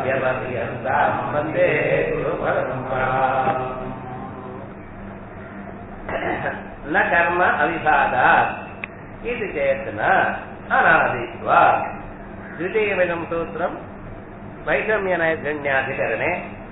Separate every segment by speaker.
Speaker 1: आचार्यपर्यन्ताम् वन्दे गुरुपरम्पराम् न कर्म अविभागात् इति चेत् न अनादित्वा द्वितीयमिदं सूत्रम् वैषम्यनैर्गण्याधिकरणे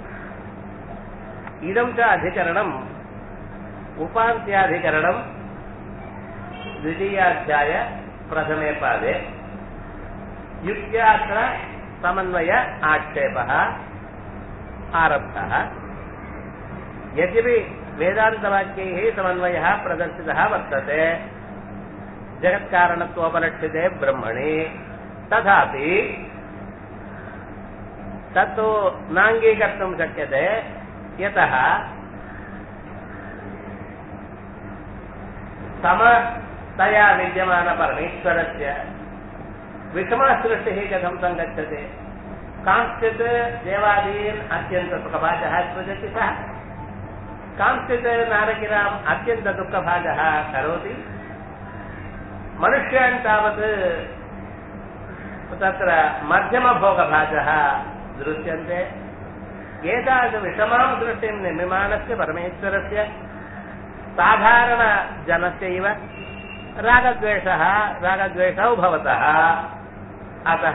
Speaker 1: इदं च अधिकरणम् उपान्त्याधिकरणम् द्वितीयाध्याय प्रथमे पादे युक्त्यात्र समन्वय आक्षेपः आरब्धः यद्यपि वेदान्तवाक्यैः समन्वयः प्रदर्शितः वर्तते जगत्कारणत्वोपलक्षिते ब्रह्मणि तथापि तत्तु नाङ्गीकर्तुं शक्यते यतः समतया विद्यमानपरमेश्वरस्य विषमासृष्टिः कथं सङ्गच्छते कांश्चित् देवादीन् अत्यन्तसुखभाजः सृजति सः कांश्चित् नारकिराम् अत्यन्तदुःखभाजः करोति मनुष्यान् तावत् तत्र मध्यमभोगभाजः दृश्यन्ते एतादृशविषमां दृष्टिं निर्मिमाणस्य परमेश्वरस्य साधारणजनस्यैव रागद्वेषः रागद्वेषौ भवतः अतः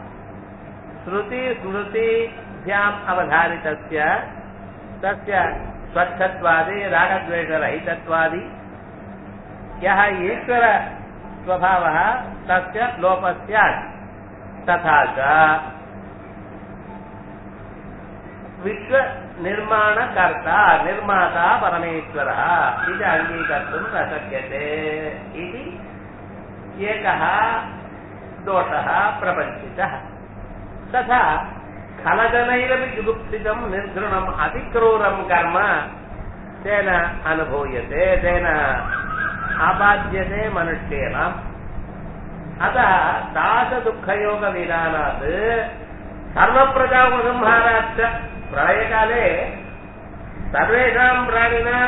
Speaker 1: श्रुतिस्मृतिभ्याम् अवधारितस्य तस्य स्वच्छत्वादि रागद्वेषरहितत्वादि यः ईश्वरस्वभावः तस्य लोपः स्यात् तथा च विश्वनिर्माणकर्ता निर्माता परमेश्वरः इति अङ्गीकर्तुं न शक्यते इति एकः दोषः प्रपञ्चितः तथा खलजनैरपि जुगुप्सितं निर्घृणम् अतिक्रूरं कर्म तेन अनुभूयते तेन आपाद्यते मनुष्येण अतः तादुःखयोगविधानात् सर्वप्रजापसंहाराच्च प्रलयकाले सर्वेषां प्राणिनां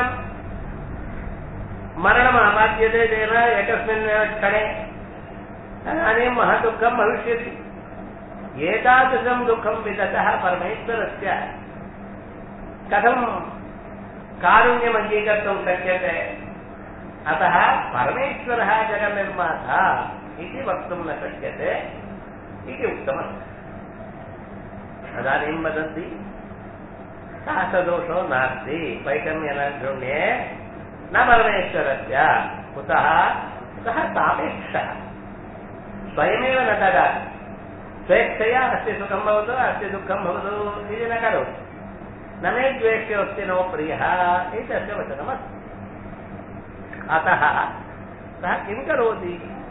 Speaker 1: मरणम् आपाद्यते तेन एकस्मिन् क्षणे तदानीं महदुःखं भविष्यति एतादृशं दुःखं विदतः परमेश्वरस्य कथं कारुण्यम् अङ्गीकर्तुं शक्यते अतः परमेश्वरः जगन्निर्माता इति वक्तुं न शक्यते इति उक्तमस्ति तदानीं वदन्ति सः सदोषो नास्ति वैषम्यनशून्ये न परमेश्वरस्य कुतः सः सापेक्षः स्वयमेव न ददाति स्वेच्छया अस्य सुखं भवतु अस्य दुःखं भवतु इति न करोति न मे द्वेष्योऽस्ति नो प्रियः इति तस्य वचनमस्ति अतः सः किं करोति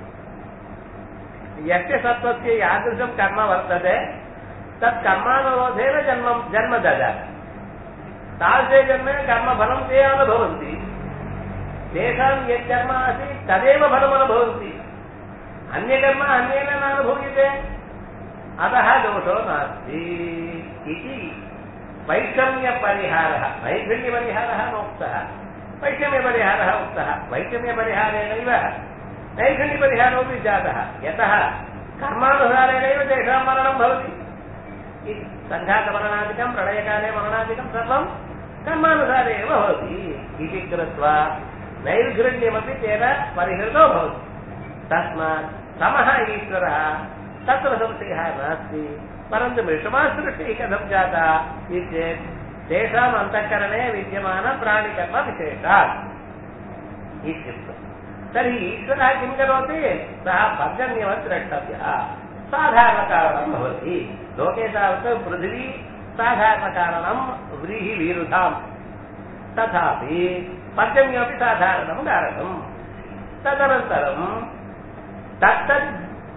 Speaker 1: यस्य सत्त्वस्य यादृशं कर्म वर्तते तत् कर्मानुरोधेन जन्म जन्म ददाति तादृशे जन्मे कर्मफलं ते अनुभवन्ति तेषां यत् कर्म आसीत् तदेव फलमनुभवन्ति अन्यकर्म अन्येन नानुभूयते अतः दोषो नास्ति इति वैषम्यपरिहारः वैषम्यपरिहारः नोक्तः वैषम्यपरिहारः उक्तः वैषम्यपरिहारेणैव नैषण्यपरिहारोऽपि जातः यतः कर्मानुसारेणैव तेषां मरणं भवति इति सङ्घातमरणादिकं प्रलयकाले मरणादिकं सर्वं कर्मानुसारे एव भवति इति कृत्वा नैर्घृण्यमपि तेन परिहृतो भवति तस्मात् समः ईश्वरः तत्र संशयः नास्ति परन्तु विषमासृष्टिः कथं जाता इति चेत् तेषाम् अन्तःकरणे विद्यमानप्राणिकर्मविशेषात् इत्युक्तम् तर्हि ईश्वरः किं करोति सः पर्जन्यवत् द्रष्टव्यः साधारणकारणं भवति लोके तावत् पृथिवी साधारणकारणं व्रीहिवीरुधाम् तथापि पर्जन्यमपि साधारणं कारणम् तदनन्तरं तत्तद्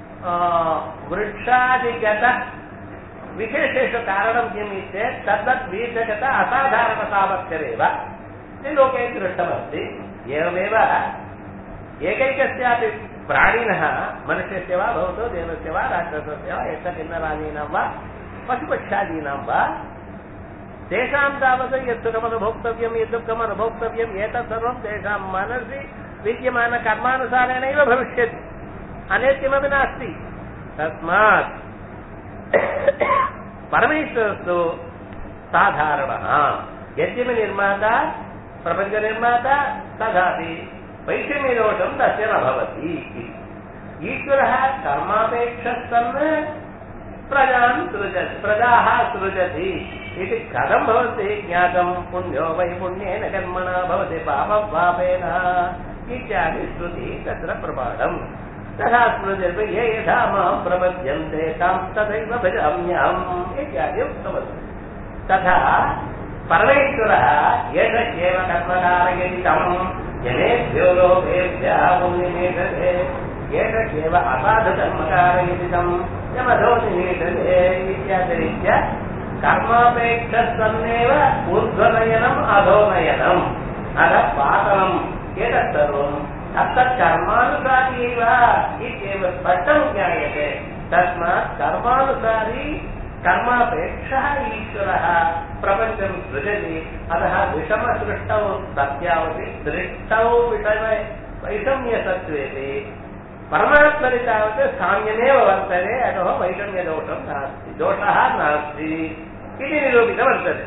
Speaker 1: वृक्षादिगत विशेषेषु कारणं किम् चेत् तद्वत् बीजगत असाधारणसामर्थ्यमेव इति लोके दृष्टमस्ति एवमेव एकैकस्यापि प्राणिनः मनुष्यस्य वा भवतु देवस्य वा राक्षसस्य वा यत्तभिन्नराणीनां वा पशुपक्षादीनां वा तेषां तावत् यत् सुखमनुभोक्तव्यं यत् दुःखम् अनुभोक्तव्यम् एतत् सर्वं तेषां मनसि विद्यमानकर्मानुसारेणैव भविष्यति अन्यत् किमपि नास्ति तस्मात् परमेश्वरस्तु साधारणः यद्यपि निर्माता प्रपञ्चनिर्माता तथापि वैषम्यदोषं तस्य न भवति ईश्वरः कर्मापेक्षः सन् प्रजान् सृजति प्रजाः सृजति इति कथं भवति ज्ञातं पुण्यो वै पुण्येन कर्मणा भवति पापं पापेन इत्यादि श्रुतिः तत्र प्रमाणम् तथा स्मृतिर्पि ये यथा मां प्रपद्यन्ते तां तथैव भजाम्यहम् इत्यादि उक्तवती तथा परमेश्वरः एष एव कर्मकारयति तं जनेभ्यो लोकेभ्यः पुण्यमेषते एष एव असाधुकर्मकारयति तं यमधोनिषते इत्यादिरीत्या कर्मापेक्षसन्नेव ऊर्ध्वनयनम् अधोनयनम् अधः पातनम् एतत् सर्वम् तत्तत्कर्मानुसारी एव इत्येव स्पष्टं ज्ञायते तस्मात् कर्मानुसारी कर्मापेक्षः ईश्वरः प्रपञ्चं सृजति अतः विषमसृष्टौ सत्यावपि सृष्टौ विषम वैषम्यसत्त्वेति परमात्मनि तावत् साम्यमेव वर्तते अतः वैषम्यदोषं नास्ति दोषः नास्ति इति निरूपितं वर्तते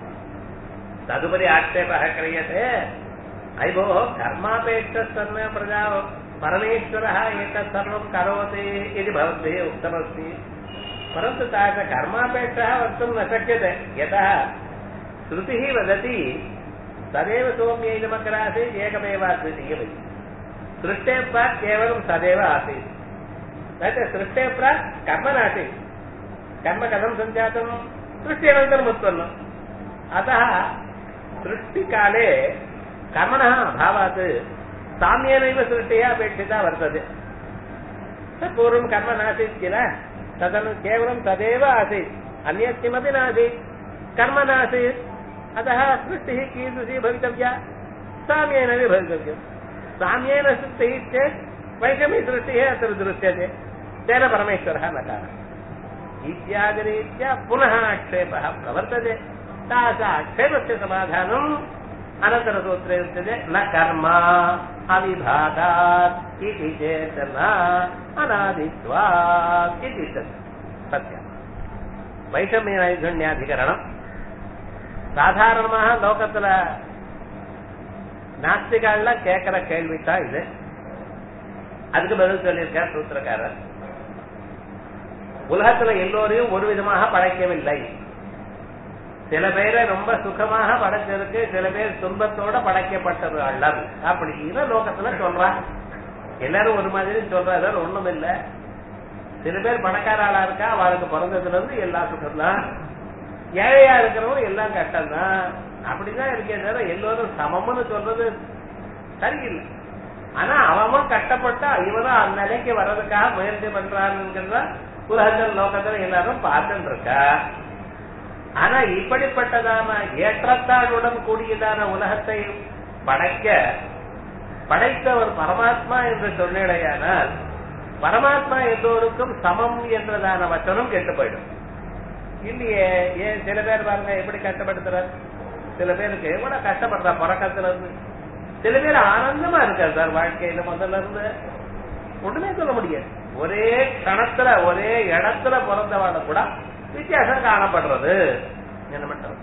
Speaker 1: तदुपरि आक्षेपः क्रियते अयि भोः कर्मापेक्षसन्न प्रजा परमेश्वरः एतत् सर्वं करोति इति भवद्भिः उक्तमस्ति परन्तु तादृश कर्मापेक्षः वक्तुं न शक्यते यतः श्रुतिः वदति तदेव सौम्यैदमग्रासीत् एकमेवाद्वितीयमिति सृष्टेः प्राक् केवलं सदैव आसीत् तत् सृष्टेः प्राक् कर्म नासीत् कर्म कथं सञ्जातं सृष्ट्यनन्तरम् उत्पन्नम् अतः सृष्टिकाले कर्मणः अभावात् साम्येनैव सृष्टिः अपेक्षिता वर्तते पूर्वं कर्म नासीत् किल तदनु केवलं तदेव आसीत् अन्यत् किमपि नासीत् कर्म नासीत् अतः सृष्टिः कीदृशी भवितव्या साम्येनैव भवितव्यम् साम्येन सृष्टिः चेत् वैषमी सृष्टिः अत्र दृश्यते तेन परमेश्वरः न कारणम् इत्यादिरीत्या पुनः आक्षेपः प्रवर्तते तादृश आक्षेपस्य समाधानम् अनन्तरसूत्रे उच्यते न कर्म अविभागात् इति चेत् न अनादित्वात् इति सत्यम् வைஷமியநைகுண்யாதிகரணம் சாதாரணமாக லோகத்துல நாஸ்திகள்லாம் கேட்கிற கேள்வித்தான் இது அதுக்கு பதில் சொல்லியிருக்கார் சூத்திரக்காரர் உலகத்துல எல்லோரையும் ஒரு விதமாக படைக்கவில்லை சில பேரை ரொம்ப சுகமாக படைச்சிருக்கு சில பேர் துன்பத்தோட படைக்கப்பட்டது அல்லர் அப்படின்னு லோகத்துல சொல்றாங்க எல்லாரும் ஒரு மாதிரி சொல்றாரு ஒண்ணும் இல்ல சில பேர் பணக்கார ஆளா இருக்கா அவளுக்கு பிறந்ததுல இருந்து எல்லா சுகம் தான் ஏழையா இருக்கிறவங்க எல்லாம் கஷ்டம் தான் அப்படிதான் இருக்கே தவிர எல்லோரும் சமம்னு சொல்றது சரியில்லை ஆனா அவன் கஷ்டப்பட்டா இவனும் அந்த நிலைக்கு வர்றதுக்காக முயற்சி பண்றான்ங்கிறத உலகத்தில் லோகத்துல எல்லாரும் பார்த்துட்டு இருக்கா ஆனா இப்படிப்பட்டதான ஏற்றத்தாழ்வுடன் கூடியதான உலகத்தை படைக்க படைத்தவர் பரமாத்மா என்று சொன்னேடையானால் பரமாத்மா எல்லோருக்கும் சமம் என்றதான வச்சனம் கெட்டு போயிடும் இல்லையே ஏன் சில பேர் பாருங்க எப்படி கஷ்டப்படுத்துறாரு சில பேருக்கு எவ்வளவு கஷ்டப்படுறா பிறக்கத்துல இருந்து சில பேர் ஆனந்தமா இருக்காரு சார் வாழ்க்கையில முதல்ல இருந்து ஒண்ணுமே சொல்ல முடியாது ஒரே கணத்துல ஒரே இடத்துல பிறந்தவாட கூட வித்தியாசம் காணப்படுறது என்ன பண்றது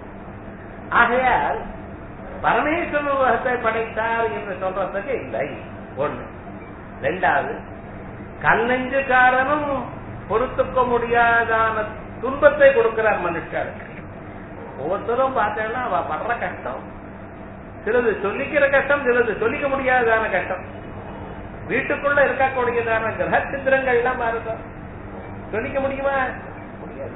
Speaker 1: ஆகையால் பரமேஸ்வரன் உலகத்தை படைத்தார் என்று சொல்றதுக்கு இல்லை ஒண்ணு ரெண்டாவது கல்லெஞ்சுக்காரனும் பொறுத்துக்க முடியாதான துன்பத்தை கொடுக்கிறார் மனுஷாருக்கு ஒவ்வொருத்தரும் பார்த்தேன்னா அவ படுற கஷ்டம் சிலது சொல்லிக்கிற கஷ்டம் சிலது சொல்லிக்க முடியாததான கஷ்டம் வீட்டுக்குள்ள இருக்கக்கூடியதான கிரக சித்திரங்கள் எல்லாம் இருக்கும் சொல்லிக்க முடியுமா முடியாது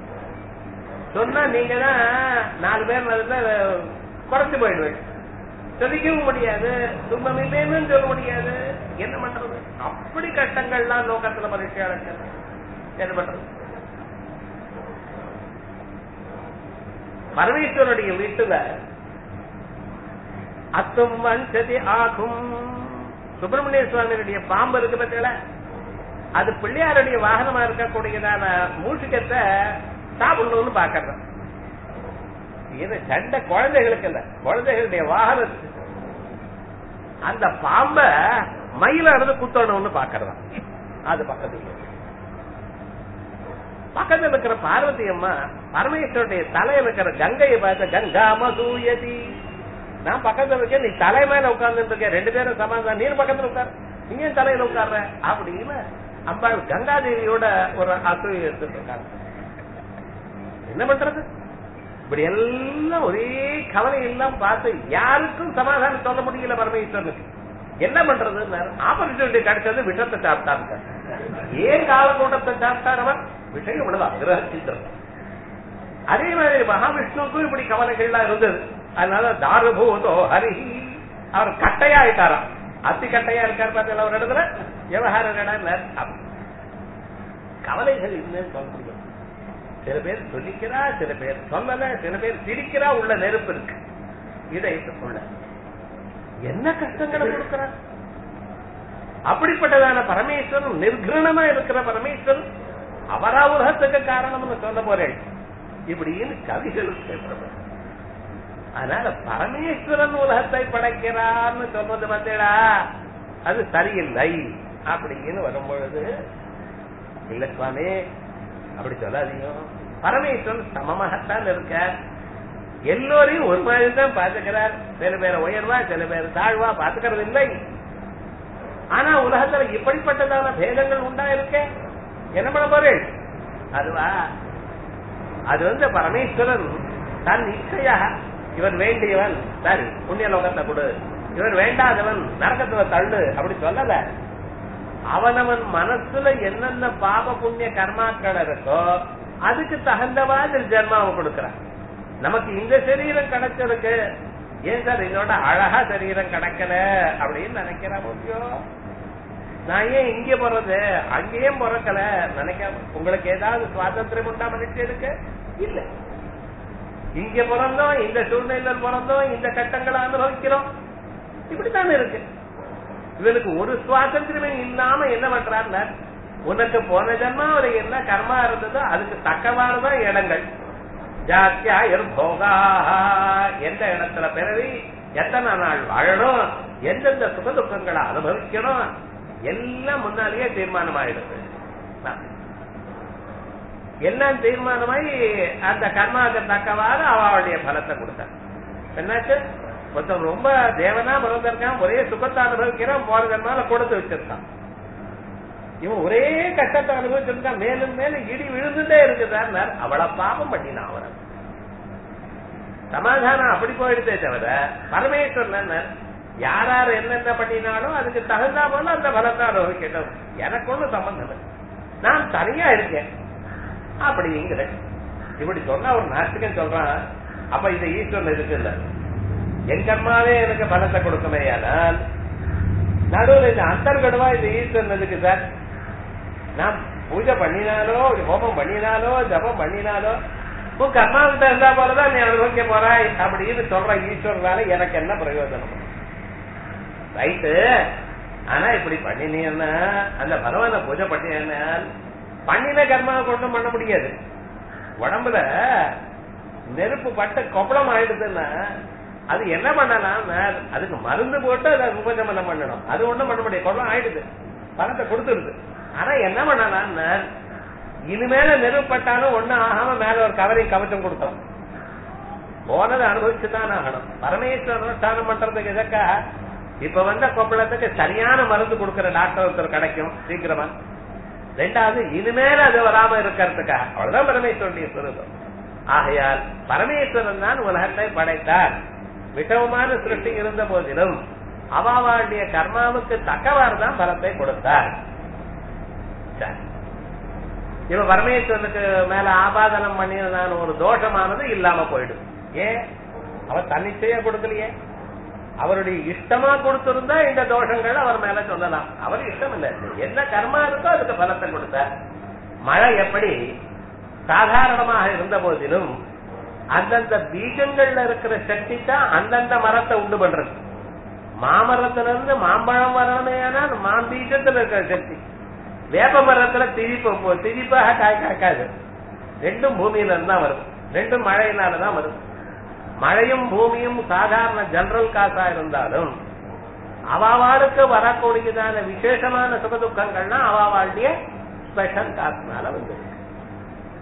Speaker 1: சொன்னா நீங்க தான் நாலு பேர் அதுல குறைச்சு போயிடுவேன் சொல்லிக்கவும் முடியாது துன்பம் இல்லைன்னு சொல்ல முடியாது என்ன பண்றது அப்படி கஷ்டங்கள்லாம் லோகத்துல பரீட்சையாளர்கள் என்ன பண்றது பரமேஸ்வரனுடைய வீட்டுல அத்தும் வஞ்சதி ஆகும் சுப்பிரமணிய சுவாமியுடைய பாம்பு இருக்கு பத்தில அது பிள்ளையாருடைய வாகனமா இருக்கக்கூடியதான மூஷிக்கத்தை சாப்பிடணும்னு பாக்குறேன் இது சண்டை குழந்தைகளுக்கு இல்ல குழந்தைகளுடைய வாகனத்துக்கு அந்த பாம்ப மயில இருந்து குத்தணும்னு பாக்குறதா அது பக்கத்துல பக்கத்துல இருக்கிற பார்வதி அம்மா பரமேஸ்வருடைய தலையில இருக்கிற கங்கையை பார்த்து கங்கா மசூயதி நான் பக்கத்துல இருக்கேன் நீ தலை மேல உட்கார்ந்துட்டு இருக்க ரெண்டு பேரும் சமாதானம் நீர் பக்கத்துல உட்கார் நீ ஏன் தலையில உட்கார்ற அப்படின்னு அம்பாள் கங்காதேவியோட ஒரு அசூய எடுத்துட்டு இருக்காங்க என்ன பண்றது இப்படி எல்லாம் ஒரே கவலை எல்லாம் பார்த்து யாருக்கும் சமாதானம் சொல்ல முடியல பரமேஸ்வரனுக்கு என்ன பண்றது ஆப்பர்ச்சுனிட்டி கிடைச்சது விஷத்தை சாப்பிட்டாங்க ஏன் காலக்கூட்டத்தை சாப்பிட்டார் அவர் விஷயம் இவ்வளவுதான் கிரகச்சித்திரம் அதே மாதிரி மகாவிஷ்ணுவுக்கும் இப்படி கவலைகள்லாம் இருந்தது அதனால தாரபூதோ ஹரி அவர் கட்டையா ஆயிட்டாராம் அத்தி கட்டையா இருக்கார் பார்த்தீங்களா ஒரு இடத்துல விவகாரம் என்ன கவலைகள் இல்லைன்னு சொல்ல முடியும் சில பேர் சொல்லிக்கிறா சில பேர் சொல்லல சில பேர் சிரிக்கிறா உள்ள நெருப்பு இருக்கு இதயத்துக்குள்ள என்ன கஷ்டங்களை கொடுக்கிறார் அப்படிப்பட்டதான பரமேஸ்வரன் நிர்கிரணமா இருக்கிற பரமேஸ்வரன் அவரா உலகத்துக்கு காரணம்னு சொல்ல போறேன் இப்படின்னு கவிகளுக்கு பிரபலம் அதனால பரமேஸ்வரன் உலகத்தை படைக்கிறான்னு சொல்றது பார்த்தேடா அது சரியில்லை அப்படின்னு வரும்பொழுது இல்ல சுவாமி அப்படி சொல்லாதீங்க பரமேஸ்வரன் சமமாகத்தான் இருக்கார் எல்லோரையும் ஒரு மாதிரி தான் பாத்துக்கிறார் சில பேரை உயர்வா சில பேர் தாழ்வா பாத்துக்கிறது இல்லை ஆனா உலகத்துல இப்படிப்பட்டதான பேதங்கள் உண்டா இருக்க என்ன பண்ண போறேன் அதுவா அது வந்து பரமேஸ்வரன் தன் இச்சையாக இவன் வேண்டியவன் சரி புண்ணிய லோகத்தை கொடு இவன் வேண்டாதவன் நரகத்துல தள்ளு அப்படி சொல்லல அவனவன் மனசுல என்னென்ன பாப புண்ணிய கர்மாக்கள் இருக்கோ அதுக்கு தகுந்த மாதிரி ஜென்மாவை கொடுக்கிறான் நமக்கு இந்த சரீரம் கிடைச்சிருக்கு ஏன் சார் இதோட அழகா சரீரம் கிடைக்கல அப்படின்னு நினைக்கிறா முடியும் நான் ஏன் இங்க போறது அங்கேயும் பிறக்கல நினைக்க உங்களுக்கு ஏதாவது சுவாதந்திரம் உண்டா மனுஷனுக்கு இல்ல இங்க பிறந்தோம் இந்த சூழ்நிலையில் பிறந்தோம் இந்த கட்டங்களை அனுபவிக்கிறோம் இப்படித்தானே இருக்கு இவனுக்கு ஒரு சுவாதந்திரமே இல்லாம என்ன பண்றாருன்னா உனக்கு போன ஜன்மா ஒரு என்ன கர்மா இருந்ததோ அதுக்கு தக்கவாறுதான் இடங்கள் ஜாத்தியா போகா எந்த இடத்துல பிறவி எத்தனை நாள் வாழணும் எந்தெந்த சுக துக்கங்களை அனுபவிக்கணும் எல்லாம் முன்னாலேயே தீர்மானம் ஆயிடுது எல்லாம் தீர்மானமாயி அந்த கர்மாவுக்கு தக்கவாறு அவளுடைய பலத்தை கொடுத்தார் என்னாச்சு ஒருத்தன் ரொம்ப தேவனா பிறந்திருக்கான் ஒரே சுகத்தை அனுபவிக்கிறான் போன ஜன்மால கொடுத்து வச்சிருக்கான் இவன் ஒரே கஷ்டத்தை அனுபவிச்சிருக்கான் மேலும் மேலும் இடி விழுந்துட்டே இருக்குதான் அவளை பாபம் பண்ணினான் அவனை சமாதானம் அப்படி போயிடுதே தவிர பரமேஸ்வரன் யார் யார் என்னென்ன பண்ணினாலும் அதுக்கு தகுந்தா போல அந்த பலத்தை அனுபவிக்கட்டும் எனக்கு ஒண்ணும் சம்பந்தம் இல்லை நான் தனியா இருக்கேன் அப்படிங்கிற இப்படி சொன்னா ஒரு நாட்டுக்கன் சொல்றான் அப்ப இந்த ஈஸ்வரன் இருக்கு இல்ல என் கர்மாவே எனக்கு பலத்தை கொடுக்குமே ஆனால் நடுவில் இந்த அந்தர்கடுவா இந்த ஈஸ்வரன் இருக்கு சார் நான் பூஜை பண்ணினாலோ ஹோமம் பண்ணினாலோ ஜபம் பண்ணினாலோ உன் கர்மாவிட்ட இருந்தா போலதான் நீ அனுபவிக்க போறாய் அப்படின்னு சொல்ற ஈஸ்வரனால எனக்கு என்ன பிரயோஜனம் ரைட்டு ஆனா இப்படி பண்ணினீங்கன்னா அந்த பகவான பூஜை பண்ணினா பண்ணின கர்மாவை கொண்டும் பண்ண முடியாது உடம்புல நெருப்பு பட்ட கொப்பளம் ஆயிடுதுன்னா அது என்ன பண்ணலாம் அதுக்கு மருந்து போட்டு அதை உபஜமனம் பண்ணணும் அது ஒண்ணும் பண்ண முடியாது கொப்பளம் ஆயிடுது பணத்தை கொடுத்துருது ஆனா என்ன பண்ணலாம் இனிமேல நெருப்பட்டாலும் ஒண்ணும் ஆகாம மேல ஒரு கவரையும் கவச்சம் கொடுத்தோம் போனதை அனுபவிச்சுதான் ஆகணும் பரமேஸ்வரன் ஸ்தானம் பண்றதுக்கு எதற்கா இப்ப வந்த கொப்பளத்துக்கு சரியான மருந்து கொடுக்கிற டாக்டர் ஒருத்தர் கிடைக்கும் சீக்கிரமா ரெண்டாவது இனிமேல அது வராம இருக்கிறதுக்காக அவ்வளவுதான் பரமேஸ்வரனுடைய சுரூபம் ஆகையால் பரமேஸ்வரன் தான் உலகத்தை படைத்தார் விஷமமான சிருஷ்டி இருந்த போதிலும் அவாவாளுடைய கர்மாவுக்கு தக்கவாறு தான் பலத்தை கொடுத்தார் இப்ப பரமேஸ்வரனுக்கு மேல ஆபாதனம் பண்ணினதான ஒரு தோஷமானது இல்லாம போயிடும் ஏன் அவர் தன்னிச்சையா கொடுக்கலையே அவருடைய இஷ்டமா கொடுத்திருந்தா இந்த தோஷங்கள் அவர் மேல சொல்லலாம் அவர் இஷ்டம் இல்ல என்ன கர்மா இருக்கோ அதுக்கு பலத்தை கொடுத்தார் மழை எப்படி சாதாரணமாக இருந்த போதிலும் அந்தந்த பீஜங்கள்ல இருக்கிற சக்தி தான் அந்தந்த மரத்தை உண்டு பண்றது மாமரத்துல இருந்து மாம்பழம் வரணுமே ஆனால் மாம்பீஜத்துல இருக்கிற சக்தி வேப்ப மரத்துல திரிப்பு திரிப்பாக காய் காக்காது ரெண்டும் பூமியில இருந்து தான் வரும் ரெண்டும் மழையினாலதான் வரும் மழையும் பூமியும் சாதாரண ஜெனரல் காசா இருந்தாலும் அவாவாளுக்கு வரக்கூடியதான விசேஷமான சுகதுக்கங்கள்னா அவாவாளுடைய ஸ்பெஷல் காசுனால வந்து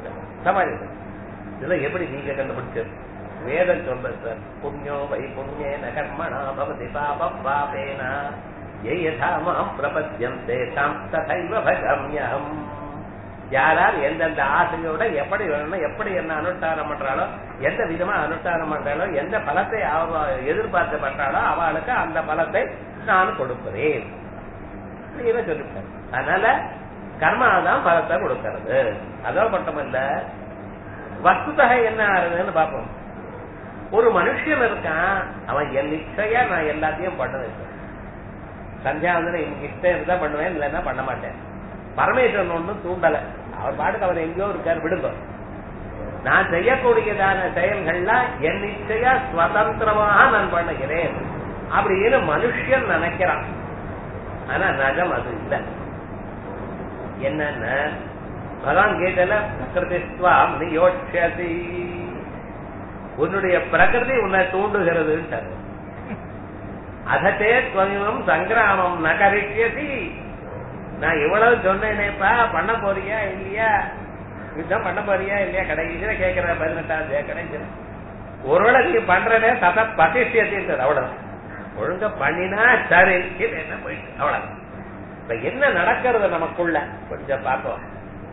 Speaker 1: சமாளிப்பு இதெல்லாம் எப்படி நீங்க கண்டுபிடிச்சது வேதம் சொல்றது சார் புண்ணியோ வை புண்ணியேன கர்மணா பவதி பாபம் பாபேனா ஏ யதா மாம் பிரபத்யம் தேசாம் ததைவ பகம்யம் யாரார் எந்தெந்த ஆசையோட எப்படி வேணும் எப்படி என்ன அனுஷ்டானம் பண்றாளோ எந்த விதமா அனுஷ்டானம் பண்றாளோ எந்த பலத்தை அவ எதிர்பார்த்து பண்றாளோ அவளுக்கு அந்த பலத்தை நான் கொடுக்கிறேன் இதை சொல்லிவிட்டேன் அதனால கர்மா தான் பலத்தை கொடுக்கறது அதோ மட்டுமல்ல வஸ்துதகை என்ன ஆறுதுன்னு பார்ப்போம் ஒரு மனுஷன் இருக்கான் அவன் என் நிச்சயா நான் எல்லாத்தையும் பண்ணுவேன் சந்தியாவந்தனை எனக்கு இஷ்டம் இருந்தா பண்ணுவேன் இல்லைன்னா பண்ண மாட்டேன் பரமேஸ்வரன் ஒன்றும் தூண்டல அவர் பாட்டுக்கு அவர் எங்கேயோ இருக்கார் விடுங்க நான் செய்யக்கூடியதான செயல்கள்லாம் என் நிச்சயா சுதந்திரமாக நான் பண்ணுகிறேன் அப்படின்னு மனுஷன் நினைக்கிறான் ஆனா நகம் அது இல்லை என்னன்னா பகவான் கேட்டல பிரகிருதிஸ்வாம் நியோட்சதி உன்னுடைய பிரகிருதி உன்னை தூண்டுகிறதுன்றாரு அதத்தே துவமிமம் சங்கிராமம் நகரிஷ்யதி நான் இவ்வளவு சொன்னேனேப்பா பண்ண போறியா இல்லையா யுத்தம் பண்ண போறியா இல்லையா கடைசியில கேட்கிற பதினெட்டாம் தேதி கடைசியில ஒருவேளை நீ பண்றதே சத பதிஷ்யத்தின்றது அவ்வளவு ஒழுங்க பண்ணினா சரி இது என்ன போயிட்டு அவ்வளவு இப்ப என்ன நடக்கிறது நமக்குள்ள கொஞ்சம் பார்ப்போம்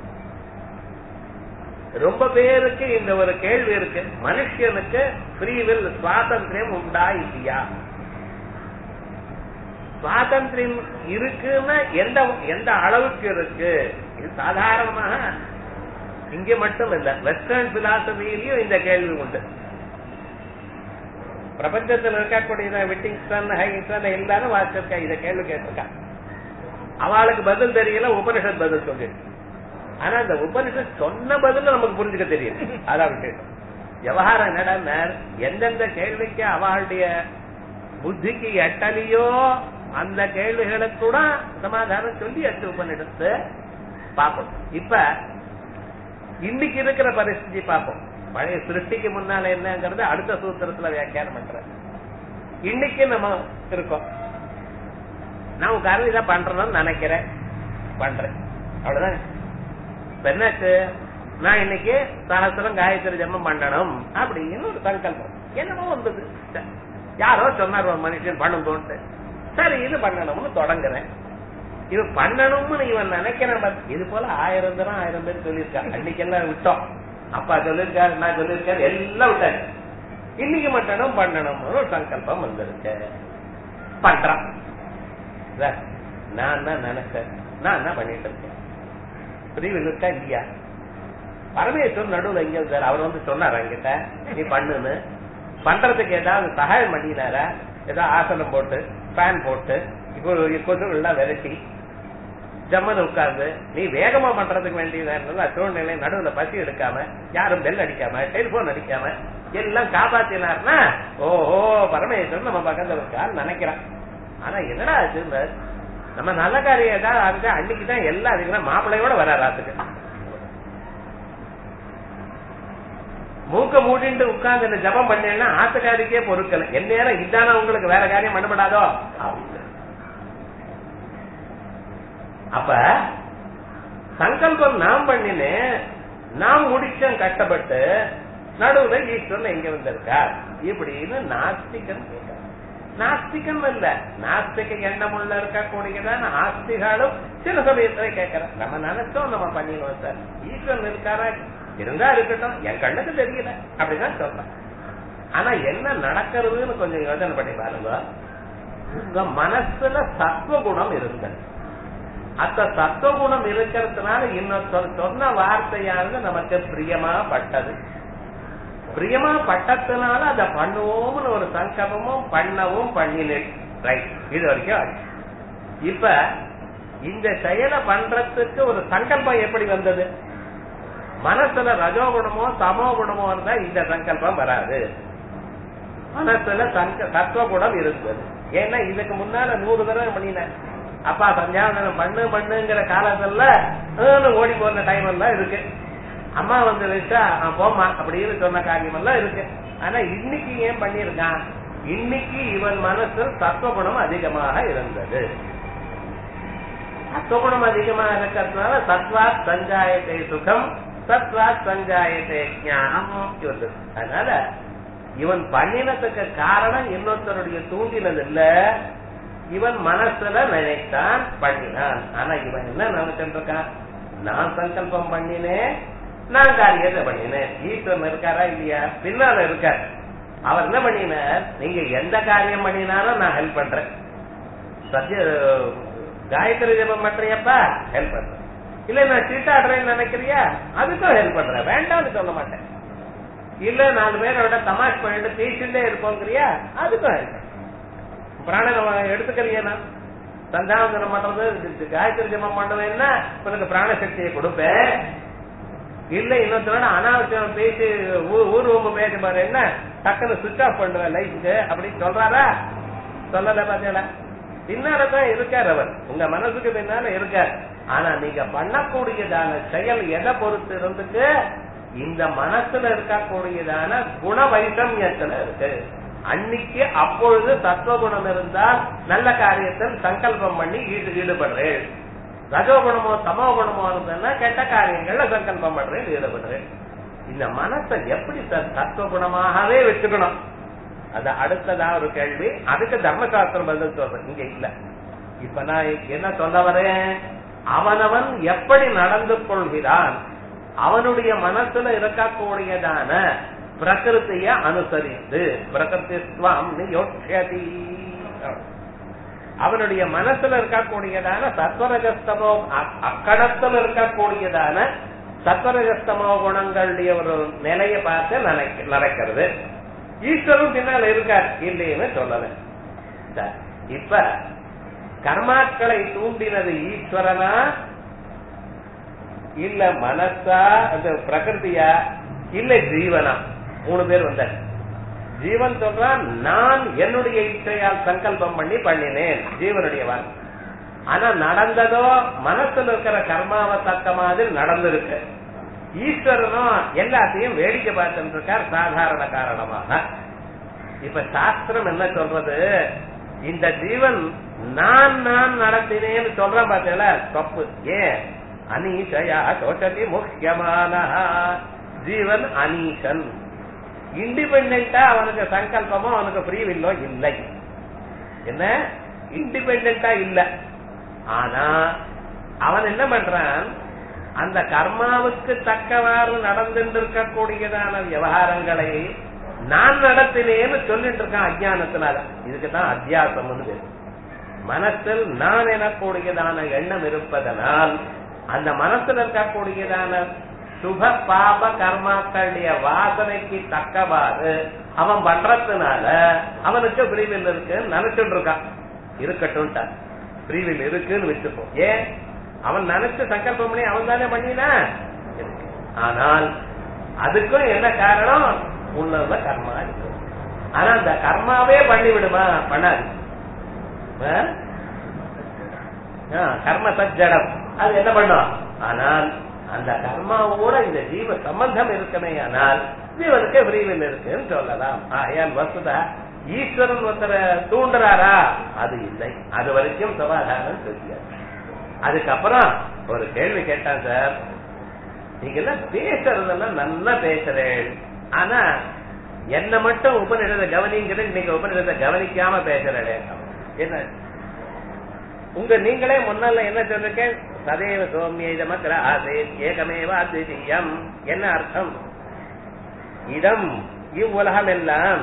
Speaker 1: ரொம்ப பேருக்கு இந்த ஒரு கேள்வி இருக்கு மனுஷனுக்கு ஃப்ரீவில் சுவாதந்திரம் உண்டா இல்லையா சுவாதந்திரம் இருக்குன்னா எந்த எந்த அளவுக்கு இருக்கு இது சாதாரணமாக இங்க மட்டும் இல்ல வெஸ்டர்ன் பிலாசபியிலையும் இந்த கேள்வி உண்டு பிரபஞ்சத்தில் இருக்கக்கூடிய விட்டிங்ஸ்டன் ஹைங்ஸ்டன் எல்லாரும் வாசிச்சிருக்கா இத கேள்வி கேட்டிருக்கா அவளுக்கு பதில் தெரியல உபனிஷத் பதில் சொல்லிருக்கு ஆனா அந்த உபனிஷத் சொன்ன பதில் நமக்கு புரிஞ்சுக்க தெரியும் அதான் விஷயம் விவகாரம் என்னடா எந்தெந்த கேள்விக்கு அவளுடைய புத்திக்கு எட்டலையோ அந்த கேள்விகளுக்கு கூட சமாதானம் சொல்லி எடுத்து உபனிஷத்து பார்ப்போம் இப்ப இன்னைக்கு இருக்கிற பரிஸ்திதி பார்ப்போம் பழைய சிருஷ்டிக்கு முன்னால என்னங்கிறது அடுத்த சூத்திரத்துல வியாக்கியானம் பண்ற இன்னைக்கு நம்ம இருக்கோம் நான் உங்க காரணம் இதை பண்றேன்னு நினைக்கிறேன் பண்றேன் அவ்வளவுதான் இப்ப என்னாச்சு நான் இன்னைக்கு சகசிரம் காயத்ரி ஜென்மம் பண்ணணும் அப்படின்னு ஒரு சங்கல்பம் என்னமோ வந்தது யாரோ சொன்னார் ஒரு மனுஷன் பண்ணும் தோன்ட்டு சரி இது பண்ணணும்னு தொடங்குறேன் இது பண்ணணும்னு இவன் நினைக்கிறேன் இது போல ஆயிரம் தரம் ஆயிரம் பேர் சொல்லியிருக்கா அன்னைக்கு எல்லாம் விட்டோம் அப்பா சொல்லிருக்காரு நான் சொல்லிருக்காரு எல்லாம் விட்டாரு இன்னைக்கு மட்டும் பண்ணணும்னு ஒரு சங்கல்பம் வந்திருக்கு பண்றான் நான் தான் நினைச்சேன் நான் தான் பண்ணிட்டு இருக்கேன் பிரிவில் இருக்கா இல்லையா பரமேஸ்வரன் நடுவுல எங்க இருந்தார் அவர் வந்து சொன்னார் என்கிட்ட நீ பண்ணுன்னு பண்றதுக்கு ஏதாவது சகாயம் பண்ணினாரா ஏதாவது ஆசனம் போட்டு ஃபேன் போட்டு இப்போ கொசுகள்லாம் விரட்டி ஜம்மன் உட்கார்ந்து நீ வேகமா பண்றதுக்கு வேண்டியதா சூழ்நிலை நடுவுல பசி எடுக்காம யாரும் பெல் அடிக்காம டெலிபோன் அடிக்காம எல்லாம் காப்பாத்தினார்னா ஓஹோ பரமேஸ்வரன் நம்ம பக்கத்துல இருக்கான்னு நினைக்கிறான் ஆனா என்னடா ஆச்சு நம்ம நல்ல காரியம் ஏதாவது ஆகுது அன்னைக்குதான் எல்லாம் அதுக்குன்னா மாப்பிள்ளையோட வராரு ஆத்துக்கு மூக்க மூடிட்டு உட்கார்ந்து இந்த ஜபம் பண்ணேன்னா ஆத்துக்காரிக்கே பொருட்கள் என் நேரம் இதான உங்களுக்கு வேற காரியம் பண்ணப்படாதோ அப்ப சங்கல்பம் நாம் பண்ணினேன் நாம் முடிச்சோம் கஷ்டப்பட்டு நடுவுல ஈஸ்வரன் எங்க வந்திருக்கார் இப்படின்னு நாஸ்திகன் கேட்கிறார் நாஸ்திகம் இல்ல நாஸ்திக எண்ணம் உள்ள இருக்கக்கூடியதான் ஆஸ்திகாலும் சில சமயத்துல கேட்கிறேன் நம்ம நினைச்சோம் நம்ம பண்ணிடுவோம் சார் ஈஸ்வரன் இருக்காரா இருந்தா இருக்கட்டும் என் கண்ணுக்கு தெரியல அப்படிதான் சொல்றேன் ஆனா என்ன நடக்கிறதுன்னு கொஞ்சம் யோசனை பண்ணி பாருங்க உங்க மனசுல சத்துவ குணம் இருந்தது அந்த சத்துவ குணம் இருக்கிறதுனால இன்னொரு சொன்ன வார்த்தையானது நமக்கு பிரியமா பட்டது பிரியமா பட்டத்தினால அதை பண்ணுவோம்னு ஒரு சங்கல்பமும் பண்ணவும் பண்ணினேன் ரைட் இது வரைக்கும் இப்ப இந்த செயலை பண்றதுக்கு ஒரு சங்கல்பம் எப்படி வந்தது மனசுல ரஜோகுணமோ சமோ குணமோ இருந்தா இந்த சங்கல்பம் வராது மனசுல சத்துவ குணம் இருந்தது ஏன்னா இதுக்கு முன்னால நூறு தடவை பண்ணினேன் அப்பா சந்தியாவந்தனம் பண்ணு பண்ணுங்கிற காலத்துல ஓடி போன டைம் எல்லாம் இருக்கு அம்மா வந்து வச்சா போமா அப்படின்னு சொன்ன காரியம் எல்லாம் இருக்கு ஆனா இன்னைக்கு ஏன் பண்ணிருக்கான் இன்னைக்கு இவன் மனசில் சத்துவகுணம் அதிகமாக இருந்தது சத்துவகுணம் அதிகமாக இருக்கிறதுனால சத்வா சஞ்சாயத்தை சுகம் சத்வா சஞ்சாயத்தை ஞானம் இவருக்கு அதனால இவன் பண்ணினதுக்கு காரணம் இன்னொருத்தருடைய தூண்டினது இல்ல இவன் மனசுல நினைத்தான் பண்ணினான் ஆனா இவன் என்ன நினைச்சிட்டு இருக்கான் நான் சங்கல்பம் பண்ணினேன் நான் காரியத்தை பண்ணினேன் ஈஸ்வரன் இருக்காரா இல்லையா பின்னால இருக்கார் அவர் என்ன பண்ணினார் நீங்க எந்த காரியம் பண்ணினாலும் நான் ஹெல்ப் பண்றேன் சத்ய காயத்ரி ஜபம் பண்றியப்பா ஹெல்ப் பண்றேன் இல்ல நான் சீட்டாடுறேன்னு நினைக்கிறியா அதுக்கும் ஹெல்ப் பண்றேன் வேண்டாம்னு சொல்ல மாட்டேன் இல்ல நாலு பேரோட தமாஷ் பண்ணிட்டு பேசிட்டே இருப்போங்கிறியா அதுக்கும் ஹெல்ப் பிராணனை எடுத்துக்கிறியா சந்தாவந்தனம் பண்றது காயத்ரி ஜபம் பண்ணுவேன்னா உனக்கு பிராணசக்தியை கொடுப்பேன் இல்ல இன்னொருத்தரோட அனாவசியம் பேசி ஊர் ஊம்பு பேச பாரு என்ன டக்குன்னு சுவிச் ஆஃப் பண்ணுவேன் லைஃப்க்கு அப்படின்னு சொல்றாரா சொல்லல பாத்தீங்களா பின்னாலதான் இருக்கார் அவர் உங்க மனசுக்கு பின்னால இருக்கார் ஆனா நீங்க பண்ணக்கூடியதான செயல் எதை பொறுத்து இருந்துட்டு இந்த மனசுல இருக்கக்கூடியதான குண வைஷமியத்துல இருக்கு அன்னைக்கு அப்பொழுது சத்துவகுணம் இருந்தால் நல்ல காரியத்தில் சங்கல்பம் பண்ணி ஈடு ஈடுபடுறேன் ரஜோகுணமோ தமோ குணமோ இருந்ததுன்னா கெட்ட காரியங்கள்ல சங்கல்பம் பண்றேன் ஈடுபடுறேன் இந்த மனசை எப்படி தத்துவ குணமாகவே வச்சுக்கணும் அது அடுத்ததா ஒரு கேள்வி அதுக்கு தர்மசாஸ்திரம் பதில் சொல்றேன் இங்க இல்ல இப்ப நான் என்ன சொல்ல வரேன் அவனவன் எப்படி நடந்து கொள்கிறான் அவனுடைய மனசுல இருக்கக்கூடியதான பிரகிருத்திய அனுசரித்து பிரகிருதிஸ்வாம் யோட்சதி அவனுடைய மனசுல இருக்கக்கூடியதான சத்வரஜஸ்தமோ அக்கடத்தில் இருக்கக்கூடியதான சத்வரஜஸ்தமோ குணங்களுடைய ஒரு நிலையை பார்த்து நடக்கிறது ஈஸ்வரன் பின்னால் இருக்கார் இல்லைன்னு சொல்லல இப்ப கர்மாக்களை தூண்டினது ஈஸ்வரனா இல்ல மனசா அந்த பிரகிருதியா இல்ல ஜீவனா மூணு பேர் வந்தார் ஜீவன் சொல்றான் நான் என்னுடைய இச்சையால் சங்கல்பம் பண்ணி பண்ணினேன் ஜீவனுடைய வாழ்க்கை ஆனா நடந்ததோ மனசுல இருக்கிற கர்மாவை தக்க மாதிரி நடந்திருக்கு ஈஸ்வரனும் எல்லாத்தையும் வேடிக்கை பார்த்துட்டு இருக்கார் சாதாரண காரணமாக இப்ப சாஸ்திரம் என்ன சொல்றது இந்த ஜீவன் நான் நான் நடத்தினேன்னு சொல்றேன் பார்த்தீங்களா தப்பு ஏன் அனீஷயா தோஷதி முக்கியமான ஜீவன் அனீஷன் இண்டிபெண்டா அவனுக்கு சங்கல்பமோ அவனுக்கு ஃப்ரீவில்லோ இல்லை என்ன இண்டிபெண்டா இல்ல ஆனா அவன் என்ன பண்றான் அந்த கர்மாவுக்கு தக்கவாறு நடந்துட்டு இருக்கக்கூடியதான விவகாரங்களை நான் நடத்தினேன்னு சொல்லிட்டு இருக்கான் அஜானத்தினால இதுக்குதான் அத்தியாசம் பேர் மனசில் நான் எனக்கூடியதான எண்ணம் இருப்பதனால் அந்த மனசுல இருக்கக்கூடியதான சுப பாப கர்மாக்களுடைய வாசனைக்கு தக்கவாறு அவன் பண்றதுனால அவனுக்கு பிரிவில் இருக்குன்னு நினைச்சுட்டு இருக்கான் இருக்கட்டும் பிரிவில் இருக்குன்னு வச்சுப்போம் ஏன் அவன் நினைச்சு சங்கல்பம் பண்ணி அவன் தானே பண்ணினா ஆனால் அதுக்கும் என்ன காரணம் உள்ள கர்மா இருக்கு ஆனா அந்த கர்மாவே பண்ணி விடுமா பண்ணாது கர்ம சஜடம் அது என்ன பண்ணும் ஆனால் அந்த கர்மாவோட இந்த ஜீவ சம்பந்தம் இருக்குமே ஆனால் ஜீவனுக்கு விரிவில் இருக்குன்னு சொல்லலாம் ஆயால் வசுதா ஈஸ்வரன் ஒருத்தரை தூண்டுறாரா அது இல்லை அது வரைக்கும் சமாதானம் தெரியாது அதுக்கப்புறம் ஒரு கேள்வி கேட்டான் சார் நீங்க எல்லாம் பேசுறதெல்லாம் நல்லா பேசுறேன் ஆனா என்ன மட்டும் உபநிடத கவனிங்கிற நீங்க உபநிடத கவனிக்காம பேசுறேன் என்ன உங்க நீங்களே முன்னால என்ன சொல்லிருக்க சதேவ சோமிய இதமக்கிற ஆசே ஏகமேவ அத்விதீயம் என்ன அர்த்தம் இதம் இவ்வுலகம் எல்லாம்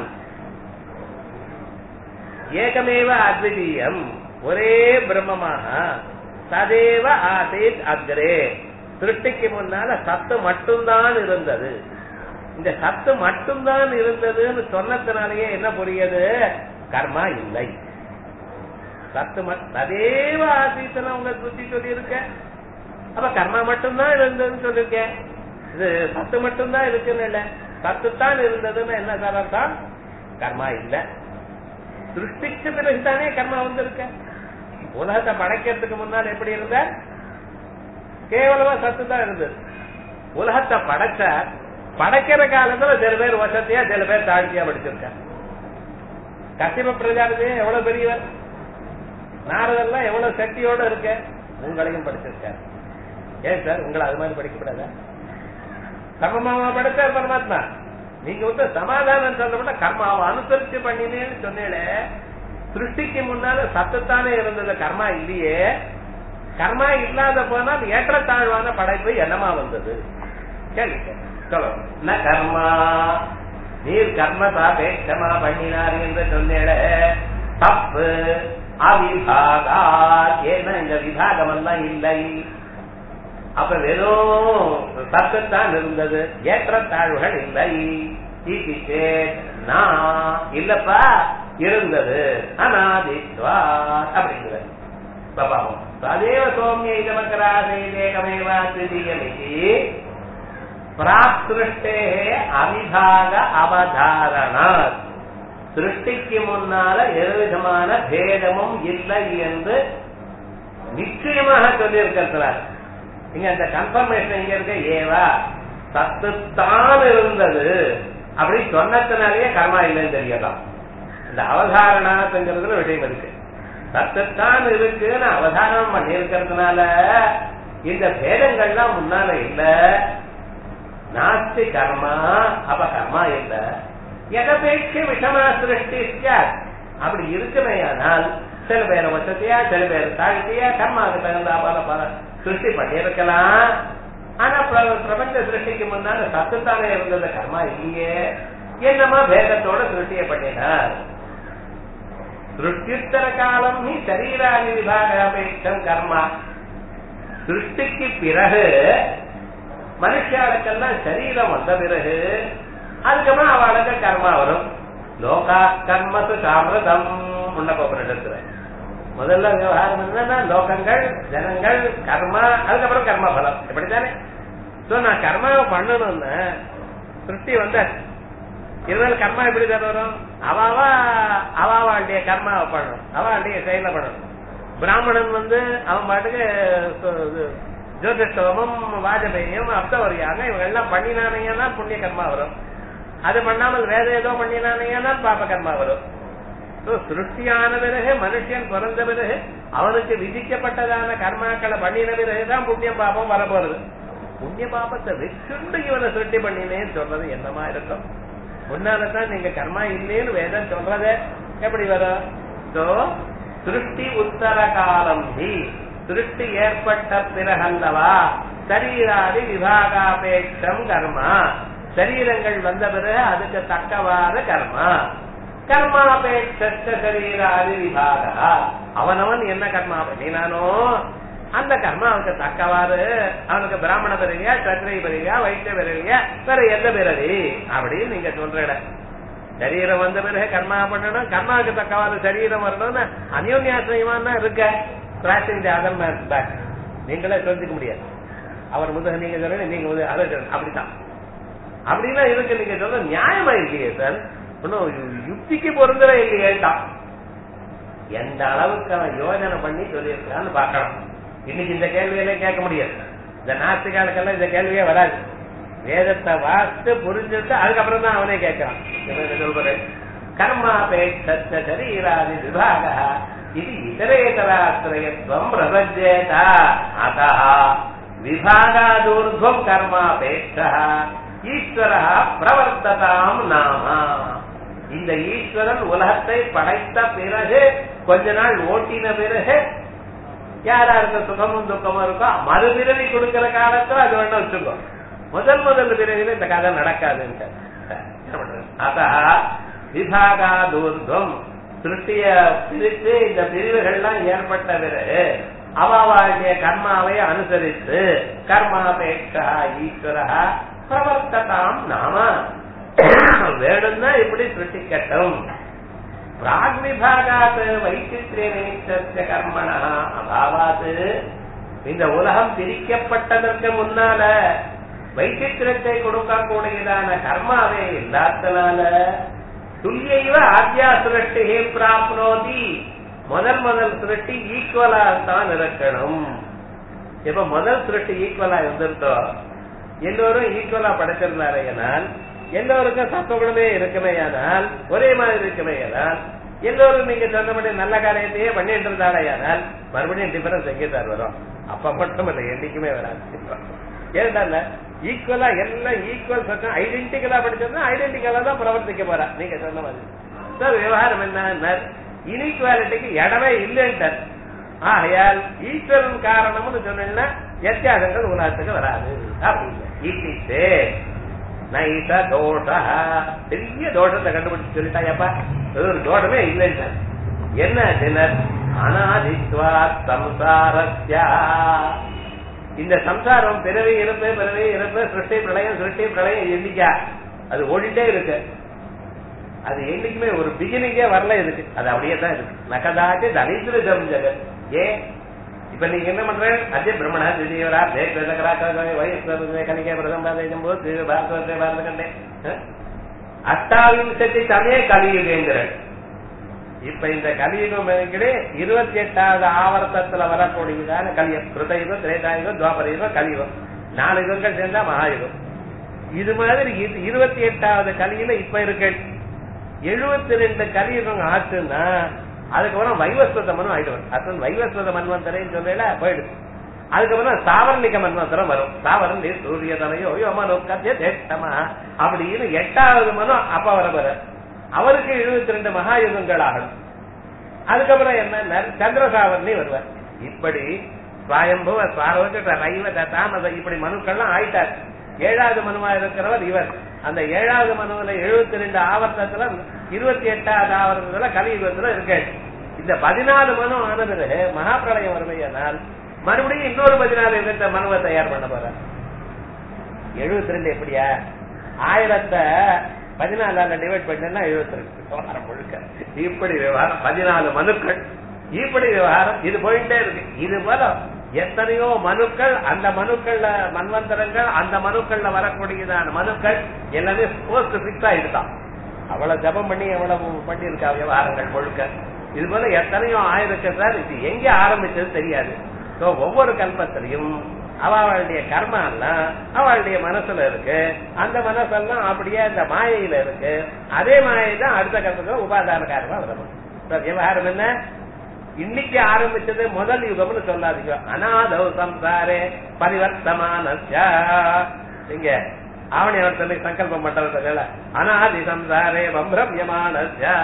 Speaker 1: ஏகமேவ அத்விதீயம் ஒரே பிரம்மமாக சதேவ ஆசேத் அக்ரே சிருஷ்டிக்கு முன்னால சத்து மட்டும்தான் இருந்தது இந்த சத்து மட்டும்தான் இருந்ததுன்னு சொன்னதுனாலயே என்ன புரியுது கர்மா இல்லை சத்து சதேவ ஆசீத்தன உங்க சுத்தி சொல்லி இருக்க அப்ப கர்மா மட்டும்தான் இருந்ததுன்னு சொல்லிருக்கேன் இது சத்து மட்டும்தான் இருக்குன்னு இல்ல சத்து தான் இருந்ததுன்னு என்ன சார் அர்த்தம் கர்மா இல்ல சிருஷ்டிச்ச பிறகுதானே கர்மா வந்திருக்க உலகத்தை படைக்கிறதுக்கு முன்னால் எப்படி இருந்த கேவலமா சத்து தான் இருந்தது உலகத்தை படைச்ச படைக்கிற காலத்துல சில பேர் வசதியா சில பேர் தாழ்ச்சியா படிச்சிருக்காங்க கசிம பிரஜாபதி எவ்வளவு பெரியவர் நாரதெல்லாம் எவ்வளவு சக்தியோட இருக்க உங்களையும் படிச்சிருக்காரு ஏன் சார் உங்களை அது மாதிரி படிக்கப்படாதா கர்மமாவா படைச்சார் பரமாத்மா நீங்க வந்து சமாதானம் சொல்லப்பட்ட கர்மாவை அனுசரிச்சு பண்ணினேன்னு சொன்னேனே சிருஷ்டிக்கு முன்னால சத்துத்தானே இருந்தது கர்மா இல்லையே கர்மா இல்லாத போனால் ஏற்றத்தாழ்வான படைப்பு என்னமா வந்தது கேள்வி சொல்லுங்க ந கர்மா நீர் கர்ம சாபேட்சமா பண்ணினார் என்று சொன்னேட தப்பு அவிபாகா ஏன்னா இந்த விபாகம் எல்லாம் இல்லை அப்ப வெறும் சத்துத்தான் இருந்தது ஏற்றத்தாழ்வுகள் இல்லை ஈட்டி சேத் நான் இல்லப்பா இருந்தது அநாதித்வா அப்படிங்கிறது பாபாவும் ததேவ சோமிய இதமக்கராசேகமேவா திருதியமிதி பிராப்திருஷ்டே அவிபாக அவதாரணாத் சிருஷ்டிக்கு முன்னால எதுவிதமான பேதமும் இல்லை என்று நிச்சயமாக சொல்லியிருக்கிறார் இங்க அந்த கன்ஃபர்மேஷன் இங்க இருக்க ஏவா சத்துத்தான் இருந்தது அப்படி சொன்னதுனாலேயே கர்மா இல்லைன்னு தெரியலாம் இந்த அவதாரணாத்துங்கிறதுல விஷயம் இருக்கு சத்துத்தான் இருக்குன்னு அவதாரணம் பண்ணி இருக்கிறதுனால இந்த பேதங்கள்லாம் முன்னால இல்ல நாஸ்தி கர்மா அப்ப கர்மா இல்ல எதபேட்ச விஷமா சிருஷ்டி அப்படி இருக்குமையானால் சில பேரை வசதியா சில பேர் தாழ்த்தியா கர்மாவுக்கு தகுந்த பல பல சிருஷ்டி பண்ணியிருக்கலாம் ஆனா பிர- பிரபஞ்ச சிருஷ்டிக்கு முன்னால சத்துத்தானே இருந்தது கர்மா இல்லையே என்னமா வேதத்தோட சிருஷ்டிய பண்ணினார் சிருஷ்டித்தர காலம் நீ சரீராதி விபாக அபேட்சம் கர்மா சிருஷ்டிக்கு பிறகு மனுஷாளுக்கெல்லாம் சரீரம் வந்த பிறகு அதுக்கப்புறம் அவளுக்கு கர்மா வரும் லோகா கர்மத்து சாமிரதம் உண்ணப்போப்பிடத்துல முதல்ல விவகாரம் என்னன்னா லோகங்கள் ஜனங்கள் கர்மா அதுக்கப்புறம் கர்ம பலம் இப்படித்தானே சோ நான் கர்மாவை பண்ணணும்னு சிருஷ்டி வந்த இருந்தாலும் கர்மா எப்படி தானே வரும் அவாவா அவாவாளுடைய கர்மாவை பண்ணணும் அவாளுடைய செயலை பண்ணணும் பிராமணன் வந்து அவன் பாட்டுக்கு சு- இது ஜோதிஷ்டவமும் வாஜபேயம் அப்தவரியாக இவங்க எல்லாம் பண்ணினானேன்னா புண்ணிய கர்மா வரும் அது பண்ணாமல் வேற ஏதோ பண்ணினானேன்னா பாப கர்மா வரும் So, சிருஷ்டியான பிறகு மனுஷன் பிறந்த பிறகு அவனுக்கு விதிக்கப்பட்டதான கர்மாக்களை பண்ணின பிறகுதான் புண்ணியம் பாபம் வரப்போறது புண்ணிய பாபத்தை வச்சுண்டு இவனை சிருஷ்டி பண்ணினேன்னு சொல்றது என்னமா இருக்கும் முன்னாலதான் நீங்க கர்மா இல்லேன்னு வேதம் சொல்றதே எப்படி வரும் So, சிருஷ்டி உத்தர காலம் ஹி சிருஷ்டி ஏற்பட்ட பிறகல்லவா சரீராதி விபாகாபேட்சம் கர்மா சரீரங்கள் வந்த பிறகு அதுக்கு தக்கவாறு கர்மா கர்மாபேட்ச சரீராதி விபாகா அவனவன் என்ன கர்மா பண்ணினானோ அந்த கர்மாவுக்கு தக்கவாறு அவனுக்கு பிராமண பிறவியா சத்திரிய பிறவியா வைத்திய பிறவியா வேற எந்த பிறவி அப்படின்னு நீங்க சொல்ற சரீரம் வந்த பிறகு கர்மா பண்ணணும் கர்மாவுக்கு தக்கவாறு சரீரம் வரணும்னு அந்யோன்யாசிரியமா இருக்க crossing the other man back நீங்களே சொல்லிக்க முடியாது அவர் முதுக நீங்க சொல்ல நீங்க முதுக அதை சொல்லணும். அப்படித்தான் அப்படிலாம் இருக்கு நீங்க சொல்ற நியாயமா இல்லையே சார் ஒன்னும் யுக்திக்கு பொருந்தவே இல்லையேட்டான் எந்த அளவுக்கு அவன் யோஜனை பண்ணி சொல்லியிருக்கான்னு பார்க்கலாம் இன்னைக்கு இந்த கேள்வியெல்லாம் கேட்க முடியாது இந்த நாஸ்திகாலுக்கெல்லாம் இந்த கேள்வியே வராது வேதத்தை வாசித்து புரிஞ்சுட்டு அதுக்கப்புறம் தான் அவனே கேட்கிறான் என்ன சொல்றேன் கர்மாபேட்ச சரீராதி விபாக இது இதரேதராசிரயத்துவம் பிரபஜேத அத விபாகாதூர்துவம் கர்மாபேட்ச ஈஸ்வர பிரவர்த்ததாம் நாம இந்த ஈஸ்வரன் உலகத்தை படைத்த பிறகு கொஞ்ச நாள் ஓட்டின பிறகு யாராருக்கு சுகமும் துக்கமும் இருக்கோ மறுபிறவி கொடுக்கிற காலத்துல அது வேணா வச்சுக்கோ முதல் முதல் பிறவில இந்த கதை நடக்காதுன்ட்டு அத விபாகாதூர்துவம் சிருஷ்டிய பிரித்து இந்த பிரிவுகள்லாம் ஏற்பட்ட பிறகு அவாவாகிய கர்மாவை அனுசரித்து கர்மாபேட்சா ஈஸ்வரா பிரவர்த்ததாம் நாம வேணும்னா இப்படி சிருஷ்டிக்கட்டும் பிராக் விபாகாத் வைச்சித்ரிய நிமித்த கர்மண அபாவாத் இந்த உலகம் பிரிக்கப்பட்டதற்கு முன்னால வைச்சித்திரத்தை கொடுக்கக்கூடியதான கர்மாவே இல்லாதனால துல்லியவ ஆத்யா சிருஷ்டி பிராப்னோதி முதல் முதல் சிருஷ்டி ஈக்குவலா தான் இருக்கணும் இப்ப முதல் சிருஷ்டி ஈக்குவலா இருந்திருந்தோ எல்லோரும் ஈக்குவலா படைச்சிருந்தாரையானால் எல்லோருக்கும் சத்துவகுணமே இருக்குமேயானால் ஒரே மாதிரி இருக்குமேயானால் எல்லோரும் நீங்க சொன்னபடி நல்ல காரியத்தையே பண்ணிட்டு இருந்தாலேயானால் மறுபடியும் டிஃபரன்ஸ் எங்கே சார் வரும் அப்ப மட்டும் இல்ல என்னைக்குமே வராது ஏன்டா ஈக்குவலா எல்லாம் ஈக்குவல் சட்டம் ஐடென்டிக்கலா படிச்சோம்னா ஐடென்டிக்கலா தான் பிரவர்த்திக்க போறா நீங்க சொன்ன மாதிரி சார் விவகாரம் என்ன இனிக்குவாலிட்டிக்கு இடமே இல்லைன்ட்டார் ஆகையால் ஈஸ்வரன் காரணம்னு சொன்னீங்கன்னா வித்தியாசங்கள் உலகத்துக்கு வராது அப்படின்னு ஈட்டிட்டு நைச தோஷ பெரிய தோஷத்தை கண்டுபிடிச்சு சொல்லிட்டாயப்பா அது ஒரு தோஷமே இல்லைன்ட்டார் என்ன தினர் அனாதித்வா சம்சாரஸ்யா இந்த சம்சாரம் பிறவி இறப்பு பிறவி இறப்பு சிருஷ்டி பிரளயம் சிருஷ்டி பிரளயம் எண்ணிக்கா அது ஓடிட்டே இருக்கு அது என்னைக்குமே ஒரு பிகினிங்கே வரல இதுக்கு அது அப்படியே தான் இருக்கு நகதாச்சு தரித்திரம் ஜெகத் ஏன் இப்ப நீங்க என்ன பண்ற அதே பிரம்மணா திடீவரா வயசு கணிக்க பிரதம் போது பாரத பாரத கண்டே அஷ்டாவிம்சத்தி தமே கலியுகேங்கிற இப்ப இந்த கலியுகம் என்கிறே இருபத்தி எட்டாவது ஆவர்த்தத்துல வரக்கூடியதான கலியம் கிருதயுகம் திரேதாயுகம் துவாபரயுகம் கலியுகம் நாலு யுகங்கள் சேர்ந்தா மகாயுகம் இது மாதிரி இது இருபத்தி எட்டாவது கலியில இப்ப இருக்கு எழுபத்தி ரெண்டு கலியுகம் ஆச்சுன்னா அதுக்கப்புறம் வைவஸ்வத மனம் ஆயிடுவார் அத்தன் வைவஸ்வத மன்வந்தரைன்னு சொல்லல போயிடுது அதுக்கப்புறம் சாவர்ணிக மன்வந்தரம் வரும் சாவர்ணி சூரிய தலையோ யோமனோ கத்திய தேஷ்டமா அப்படின்னு எட்டாவது மனம் அப்ப வர வர அவருக்கு எழுபத்தி ரெண்டு மகாயுகங்கள் ஆகணும் அதுக்கப்புறம் என்ன சந்திரசாவர்ணி வருவார் இப்படி சுவாயம்புவ சுவாரோக ரைவ தாமத இப்படி மனுக்கள்லாம் ஆயிட்டார் ஏழாவது மனுவா இருக்கிறவர் இவர் அந்த ஏழாவது மனுவில எழுபத்தி ரெண்டு ஆவர்த்தத்துல இருபத்தி எட்டாவது ஆவர்த்தத்துல கலியுகத்துல இருக்கு இந்த பதினாலு மனு ஆனது மகாபிரளயம் வருமையானால் மறுபடியும் இன்னொரு பதினாலு யுகத்தை மனுவை தயார் பண்ண போற எழுபத்தி ரெண்டு எப்படியா ஆயிரத்தை பதினாலால டிவைட் பண்ணா எழுபத்தி ரெண்டு விவகாரம் முழுக்க இப்படி விவகாரம் பதினாலு மனுக்கள் இப்படி விவகாரம் இது போயிட்டே இருக்கு இது போல எத்தனையோ மனுக்கள் அந்த மனுக்கள்ல மன்வந்தரங்கள் அந்த மனுக்கள்ல வரக்கூடியதான மனுக்கள் எல்லாமே போஸ்ட் பிக்ஸ் ஆயிடுதான் அவ்வளவு ஜபம் பண்ணி எவ்வளவு பண்ணி இருக்கா விவகாரங்கள் முழுக்க இது போல எத்தனையோ ஆயிரக்கத்தால் இது எங்க ஆரம்பிச்சது தெரியாது சோ ஒவ்வொரு கல்பத்திலையும் அவளுடைய கர்மா எல்லாம் அவளுடைய மனசுல இருக்கு அந்த மனசெல்லாம் அப்படியே அந்த மாயையில இருக்கு அதே மாயை தான் அடுத்த கல்பத்துல உபாதான காரணமா வரணும் விவகாரம் என்ன இன்னைக்கு ஆரம்பிச்சது முதல் யுகம்னு சொல்லாதீங்க அநாதவ் சம்சாரே பரிவர்த்தமான இங்க ஆவணி அவர்த்தனை சங்கல்பம் பண்றது அநாதி சம்சாரே பம்பிரமியமான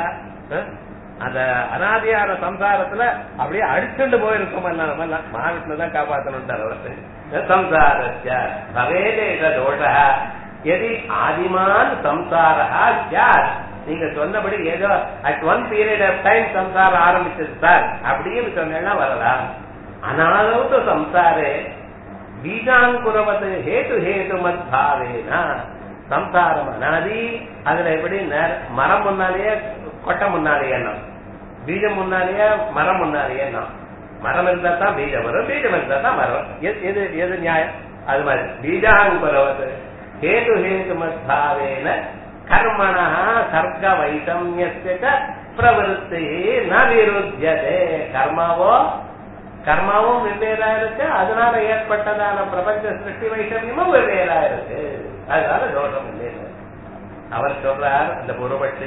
Speaker 1: அந்த அனாதியான சம்சாரத்துல அப்படியே அடிச்சுட்டு போயிருக்கோம் நம்ம எல்லாம் மகாவிஷ்ணு தான் காப்பாத்தணும் அவருக்கு சம்சாரஸ்ய பவேதேக தோஷ எதி ஆதிமான் சம்சாரா சார் நீங்க சொன்னபடி ஏதோ at one period of time சம்சாரம் ஆரம்பிச்சது சார் அப்படின்னு சொன்னா வரலாம் அனாதௌத்த சம்சாரே பீஜாங்குரவத்து ஹேது ஹேது மத்பாவேனா சம்சாரம் அனாதி அதுல எப்படி மரம் முன்னாலேயே கொட்டை முன்னாலேயே எண்ணம் பீஜம் முன்னாலேயே மரம் முன்னாலேயே எண்ணம் மரம் இருந்தா தான் பீஜம் வரும் பீஜம் இருந்தா தான் மரம் எது எது நியாயம் அது மாதிரி பீஜாங்குரவத்து ஹேது ஹேது மத்பாவேன கர்மண சர்க்க வைஷமியத்த பிரவருத்தி ந விருத்தியதே கர்மாவோ கர்மாவும் வெவ்வேறா இருக்கு அதனால ஏற்பட்டதான பிரபஞ்ச சிருஷ்டி வைஷமியமும் வெவ்வேறா இருக்கு அதனால தோஷம் இல்லை அவர் சொல்றார் அந்த பூர்வபட்சி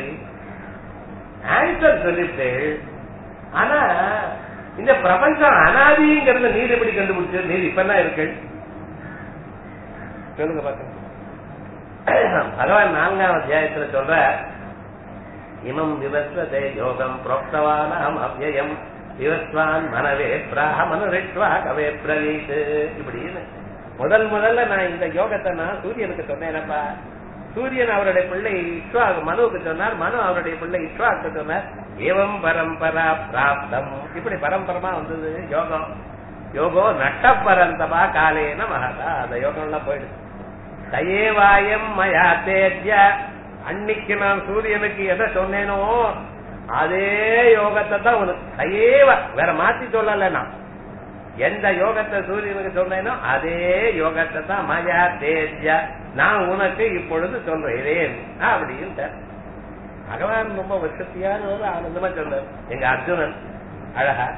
Speaker 1: ஆன்சர் சொல்லிட்டு ஆனா இந்த பிரபஞ்சம் அனாதிங்கிறத நீர் எப்படி கண்டுபிடிச்சது நீர் இப்பதான் இருக்கு சொல்லுங்க பாக்க பகவான் நான்காம் அத்தியாயத்துல சொல்ற இமம் விவஸ்வதே யோகம் புரோக்தவானாம் அவ்யயம் விவஸ்வான் மனவே பிராமனுரிஷ்வா கவே பிரவீத் இப்படின்னு முதல் முதல்ல நான் இந்த யோகத்தை நான் சூரியனுக்கு சொன்னேனப்பா சூரியன் அவருடைய பிள்ளை இஷ்வா மனுவுக்கு சொன்னார் மனு அவருடைய பிள்ளை இஷ்வாக்கு சொன்னார் ஏவம் பரம்பரா பிராப்தம் இப்படி பரம்பரமா வந்தது யோகம் யோகோ நட்ட பரந்தபா காலேன மகதா அந்த யோகம் எல்லாம் போயிடுது தயேவாயம் மயா தேஜ்ய அன்னைக்கு நான் சூரியனுக்கு எதை சொன்னேனோ அதே யோகத்தை தான் உனக்கு தயேவ வேற மாத்தி சொல்லல நான் எந்த யோகத்தை சூரியனுக்கு சொன்னேனோ அதே யோகத்தை தான் மயா தேஜ்ய நான் உனக்கு இப்பொழுது சொல்றேன் அப்படின்னு பகவான் ரொம்ப வசதியான ஒரு ஆனந்தமா சொன்னார் எங்க அர்ஜுனன் அழகா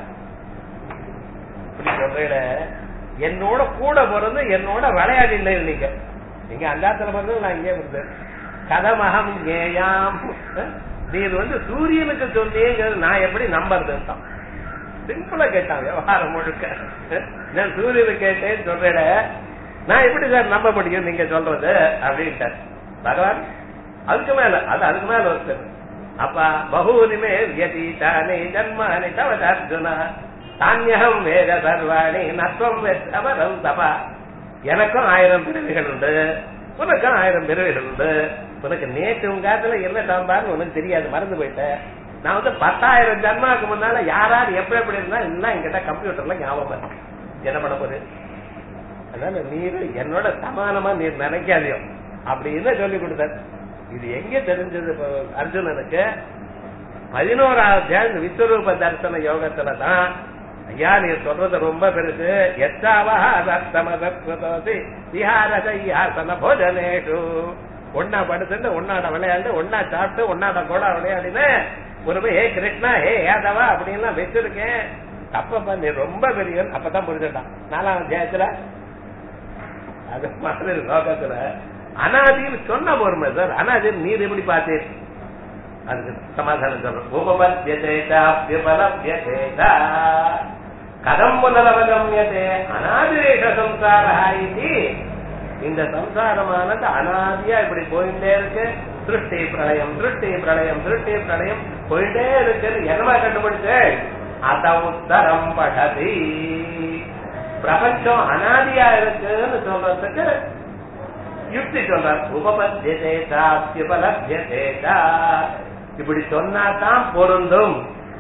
Speaker 1: இப்படி சொல்ற என்னோட கூட பிறந்து என்னோட விளையாடி இல்லை நீங்க நீங்க அந்தாத்துல பிறந்து நான் இங்கே இருந்தேன் கதமகம் ஏயாம் நீர் வந்து சூரியனுக்கு சொன்னீங்கிறது நான் எப்படி நம்புறதுன்னு தான் சிம்பிளா கேட்டான் விவகாரம் முழுக்க நான் சூரியனுக்கு கேட்டேன்னு சொல்றேன் நான் எப்படி சார் நம்ப முடியும் நீங்க சொல்றது அப்படின்ட்டார் பகவான் அதுக்கு மேல அது அதுக்கு மேல ஒருத்தர் அப்ப பகூனிமே வியதீதானி ஜன்மானி தவ அர்ஜுனா தானியம் வேத சர்வாணி நத்வம் வெத்தவரம் தபா எனக்கும் ஆயிரம் பிறவிகள் உண்டு உனக்கும் ஆயிரம் பிறவிகள் உண்டு உனக்கு நேற்று உங்க காலத்துல என்ன சாம்பார்னு உனக்கு தெரியாது மறந்து போயிட்டேன் நான் வந்து பத்தாயிரம் ஜன்மாக்கு முன்னால யாரார் எப்படி எப்படி இருந்தா எல்லாம் என்கிட்ட கம்ப்யூட்டர்ல ஞாபகம் இருக்கு. என்ன பண்ண போகுது அதனால நீர் என்னோட சமானமா நீர் நினைக்காதையோ அப்படின்னு சொல்லி கொடுத்தார் இது எங்க தெரிஞ்சது இப்போ அர்ஜுனனுக்கு பதினோராவது அத்தியாயம் இந்த விஸ்வரூப தரிசன யோகத்துல தான் ஐயா நீ சொல்றது ரொம்ப பெருசு எச்சாவசி விஹாரசையாசன போஜனேஷு ஒன்னா படுத்துட்டு ஒன்னாட விளையாண்டு ஒன்னா சாப்பிட்டு ஒன்னாட கூட விளையாடின ஒரு போய், ஹே கிருஷ்ணா ஹே யாதவா அப்படின்லாம் வச்சிருக்கேன் தப்பப்பா நீ ரொம்ப பெரியவன் அப்பதான் புரிஞ்சுட்டான் நாலாம் அத்தியாயத்துல அது மாதிரி லோகத்துல அனாதின்னு சொன்ன போருமே சார் அனாதி நீர் எப்படி பார்த்தீர் அதுக்கு சமாதானம் சொல்றோம் உபபத்தியதேதாப்யபலப்யதேதா கதம் புனரவகமியதே அனாதிரேஷ சம்சாரா இது இந்த சம்சாரமானது அனாதியா இப்படி போயிட்டே இருக்கு திருஷ்டி பிரளயம் திருஷ்டி பிரளயம் திருஷ்டி பிரளயம் போயிட்டே இருக்குன்னு என்னமா கண்டுபிடிச்சு அத உத்தரம் படதி பிரபஞ்சம் அனாதியா இருக்குன்னு சொல்றதுக்கு யுக்தி சொல்றார் உபபத்தியதேதா அப்யுபலப்யதேதா இப்படி சொன்னா தான் பொருந்தும்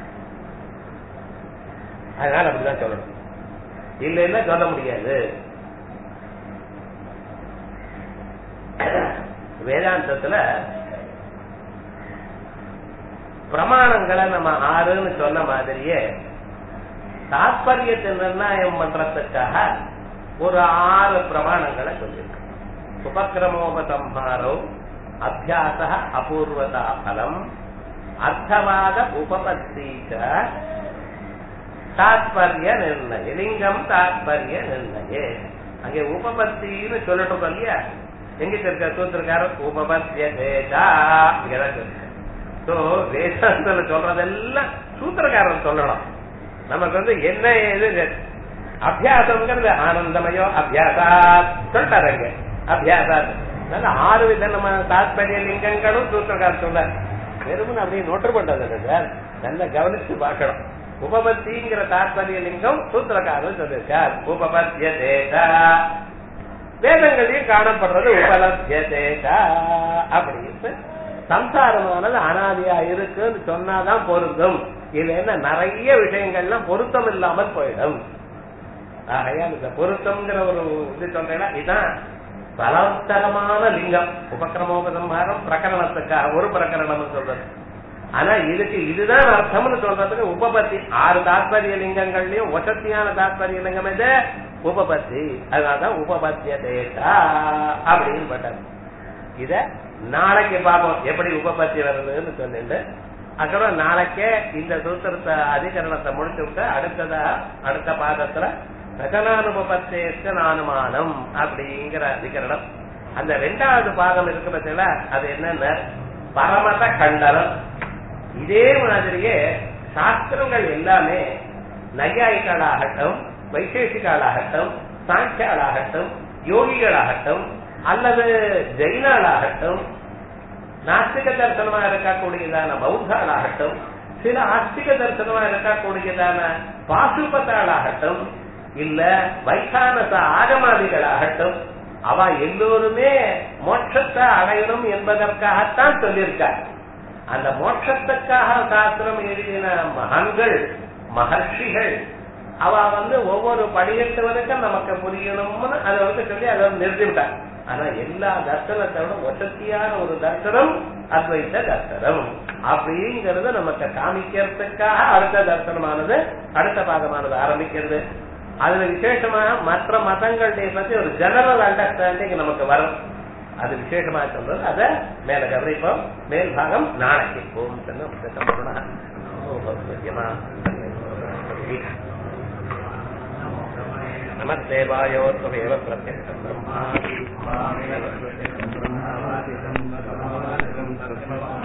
Speaker 1: அதனால அப்படிதான் சொல்லணும் இல்லைன்னா சொல்ல முடியாது வேதாந்தத்துல பிரமாணங்களை நம்ம ஆறுன்னு சொன்ன மாதிரியே தாற்பயத்தை நிர்ணயம் பண்றதுக்காக ஒரு ஆறு பிரமாணங்களை சொல்லியிருக்கு உபக்கிரமோபசம்ஹாரோ அபியாச அபூர்வதா பலம் அர்த்தவாத உபபத்தீச்ச தாத்பரிய நிர்ணய லிங்கம் தாத்பரிய நிர்ணய அங்கே உபபத்தின்னு சொல்லிட்டு இருக்கோம் இல்லையா எங்க இருக்க சூத்திரக்காரர் உபபத்தியதேதா இங்கதான் இருக்கு சோ வேதாந்தத்துல சொல்றதெல்லாம் சூத்திரக்காரன் சொல்லணும் நமக்கு வந்து என்ன ஏது அபியாசம்ங்கிறது ஆனந்தமயோ அபியாசா சொல்லிட்டாரு அங்க அபியாசா நல்ல ஆறு விதமான தாத்பரிய லிங்கங்களும் சூத்திரக்காரர் சொல்ல வெறுமனு அப்படியே நோட்டு பண்றது சார் நல்லா கவனிச்சு பார்க்கணும் உபபத்திங்கிற தாத்பரிய லிங்கம் சூத்திரக்காரர் சொல்லிருக்கார் உபபத்தியதேதா வேதங்களையும் காணப்படுறது உபலபியதேதா அப்படின்னு சம்சாரமானது அனாதியா இருக்குன்னு சொன்னாதான் பொருந்தும் இது என்ன நிறைய விஷயங்கள்லாம் பொருத்தம் இல்லாமல் போயிடும் ஆகையால் இந்த பொருத்தம்ங்கிற ஒரு இது சொல்றேன்னா இதுதான் பலவத்தரமான லிங்கம் உபக்கிரமோபசம்ஹாரம் பிரகரணத்துக்காக ஒரு பிரகரணம் சொல்றது ஆனா இதுக்கு இதுதான் அர்த்தம்னு சொல்றதுக்கு உபபத்தி ஆறு தாத்பரிய லிங்கங்கள்லயும் வசத்தியான தாத்பரிய லிங்கம் எது உபபத்தி அதனாலதான் உபபத்திய தேட்டா அப்படின்னு பட்டது இத நாளைக்கு பார்ப்போம் எப்படி உபபத்தி வருதுன்னு சொல்லிட்டு அப்புறம் நாளைக்கே இந்த சூத்திரத்தை அதிகரணத்தை முடிச்சு விட்டு அடுத்ததா அடுத்த பாதத்துல ரகனானுபத்தேஷ்ட அனுமானம் அப்படிங்கிற அதிகரணம் அந்த ரெண்டாவது பாகம் இருக்கு பத்தில அது என்னன்னா பரமத கண்டனம் இதே மாதிரியே சாஸ்திரங்கள் எல்லாமே நையாயிகளாகட்டும் வைசேஷிகளாகட்டும் சாங்கியாளாகட்டும் யோகிகளாகட்டும் அல்லது ஜெயினாளாகட்டும் நாஸ்திக தரிசனமா இருக்கக்கூடியதான பௌத்தாளாகட்டும் சில ஆஸ்திக தரிசனமா இருக்கக்கூடியதான பாசுபத்தாளாகட்டும் இல்ல வைகானச ஆகமாதிகளாகட்டும் அவ எல்லோருமே மோட்சத்தை அடையணும் என்பதற்காகத்தான் சொல்லியிருக்கார் அந்த மோட்சத்துக்காக சாஸ்திரம் எழுதின மகான்கள் மகர்ஷிகள் அவ வந்து ஒவ்வொரு படியத்து வரைக்கும் நமக்கு புரியணும்னு அதை வந்து சொல்லி அதை வந்து நிறுத்திவிட்டார் ஆனா எல்லா தர்சனத்தை விட வசதியான ஒரு தர்சனம் அத்வைத்த தர்சனம் அப்படிங்கறத நமக்கு காமிக்கிறதுக்காக அடுத்த தர்சனமானது அடுத்த பாகமானது ஆரம்பிக்கிறது அதுல விசேஷமா மற்ற மதங்களுடைய பத்தி ஒரு ஜெனரல் அண்டர்ஸ்டாண்டிங் நமக்கு வரும் அது விசேஷமா சொல்றது அத மேல கவனிப்போம் மேல் பாகம் நாளைக்கு ஓம் நமஸ்தேவாயோத்வமேவ பிரத்யக்ஷம் பிரம்மா